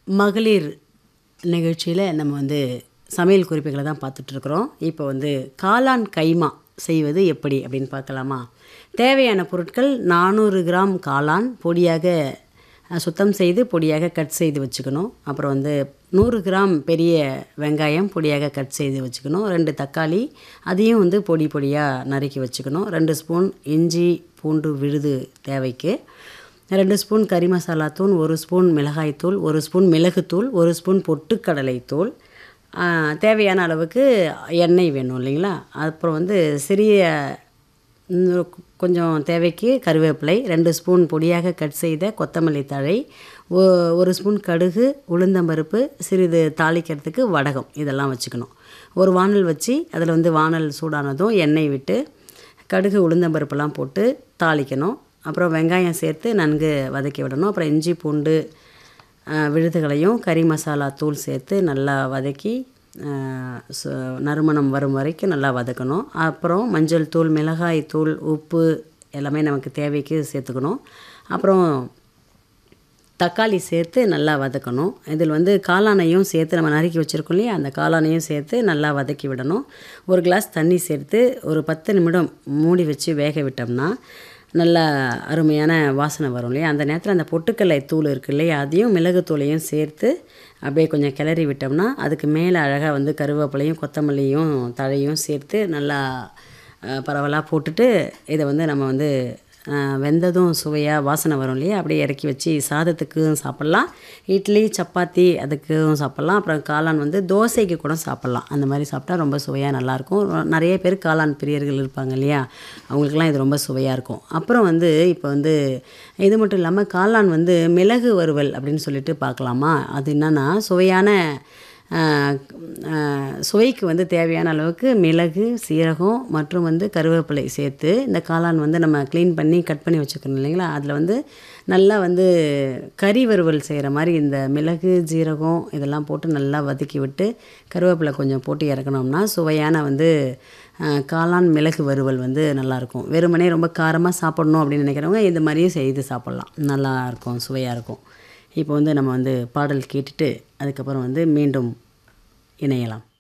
மகளிர் நிகழ்ச்சியில் நம்ம வந்து சமையல் குறிப்புகளை தான் பார்த்துட்ருக்குறோம் இப்போ வந்து காளான் கைமா செய்வது எப்படி அப்படின்னு பார்க்கலாமா தேவையான பொருட்கள் நானூறு கிராம் காளான் பொடியாக அஹ், சுத்தம் செய்து பொடியாக கட் செய்து வச்சுக்கணும் அப்புறம் வந்து நூறு கிராம் பெரிய வெங்காயம் பொடியாக கட் செய்து வச்சுக்கணும் ரெண்டு தக்காளி அதையும் வந்து பொடி பொடியாக நறுக்கி வச்சுக்கணும் ரெண்டு ஸ்பூன் இஞ்சி பூண்டு விழுது தேவைக்கு ரெண்டு ஸ்பூன் கறி மசாலா தூள் ஒரு ஸ்பூன் மிளகாய்த்தூள் ஒரு ஸ்பூன் மிளகுத்தூள் ஒரு ஸ்பூன் பொட்டுக்கடலை தூள் ஆ, தேவையான அளவுக்கு எண்ணெய் வேணும் இல்லைங்களா அப்புறம் வந்து சிறிய ம், கொஞ்சம் தேவைக்கு கருவேப்பிலை ரெண்டு ஸ்பூன் பொடியாக கட் செய்த கொத்தமல்லி தழை ஒ- ஒரு ஸ்பூன் கடுகு உளுந்தம்பருப்பு சிறிது தாளிக்கிறதுக்கு வடகம் இதெல்லாம் வச்சுக்கணும் ஒரு வானல் வச்சு அதில் வந்து வானல் சூடானதும் எண்ணெய் விட்டு கடுகு உளுந்தம்பருப்பெல்லாம் போட்டு தாளிக்கணும் அப்புறம் வெங்காயம் சேர்த்து நன்கு வதக்கி விடணும் அப்புறம் இஞ்சி பூண்டு ஆ, விழுதுகளையும் கறி மசாலா தூள் சேர்த்து நல்லா வதக்கி ஆ, சு- நறுமணம் வரும் வரைக்கும் நல்லா வதக்கணும் அப்புறம் மஞ்சள் தூள் மிளகாய் தூள் உப்பு எல்லாமே நமக்கு தேவைக்கு சேர்த்துக்கணும் அப்புறம் தக்காளி சேர்த்து நல்லா வதக்கணும் இதில் வந்து காளானையும் சேர்த்து நம்ம நறுக்கி வச்சுருக்கோம் இல்லையா அந்த காளானையும் சேர்த்து நல்லா வதக்கி விடணும் ஒரு கிளாஸ் தண்ணி சேர்த்து ஒரு பத்து நிமிடம் மூடி வச்சு வேக விட்டோம்னா நல்லா அருமையான வாசனை வரும் இல்லையா அந்த நேரத்தில் அந்த பொட்டுக்கடலை தூள் இருக்கு இல்லையா அதையும் மிளகுத்தூளையும் சேர்த்து அப்படியே கொஞ்சம் கிளறி விட்டோம்னா அதுக்கு மேலே அழகாக வந்து கருவேப்பிலையும் கொத்தமல்லியும் தழையும் சேர்த்து நல்லா அஹ், பரவலாக போட்டுட்டு இதை வந்து நம்ம வந்து அஹ், வெந்ததும் சுவையாக வாசனை வரும் இல்லையா அப்படியே இறக்கி வச்சு சாதத்துக்கும் சாப்பிட்லாம் இட்லி சப்பாத்தி அதுக்கும் சாப்பிட்லாம் அப்புறம் காளான் வந்து தோசைக்கு கூட சாப்பிட்லாம் அந்த மாதிரி சாப்பிட்டா ரொம்ப சுவையாக நல்லாயிருக்கும் நிறைய பேர் காளான் பிரியர்கள் இருப்பாங்க இல்லையா அவங்களுக்குலாம் இது ரொம்ப சுவையாக இருக்கும் அப்புறம் வந்து இப்போ வந்து இது மட்டும் இல்லாமல் காளான் வந்து மிளகு வறுவல் அப்படின்னு சொல்லிட்டு பார்க்கலாமா அது என்னன்னா சுவையான ஆஹ் ஆஹ் சுவைக்கு வந்து தேவையான அளவுக்கு மிளகு சீரகம் மற்றும் வந்து கருவேப்பிலை சேர்த்து இந்த காளான் வந்து நம்ம க்ளீன் பண்ணி கட் பண்ணி வச்சுக்கணும் இல்லைங்களா அதில் வந்து நல்லா வந்து கறி வறுவல் செய்கிற மாதிரி இந்த மிளகு ஜீரகம் இதெல்லாம் போட்டு நல்லா வதக்கி விட்டு கருவேப்பிலை கொஞ்சம் போட்டு இறக்கணும்னா சுவையான வந்து ஆஹ் காளான் மிளகு வறுவல் வந்து நல்லாயிருக்கும் வெறுமனே ரொம்ப காரமாக சாப்பிடணும் அப்படின்னு நினைக்கிறவங்க இந்த மாதிரியும் செய்து சாப்பிட்லாம் நல்லா இருக்கும் சுவையாக இருக்கும் இப்போ வந்து நம்ம வந்து பாடல் கேட்டுட்டு அதுக்கப்புறம் வந்து மீண்டும் இணையலாம்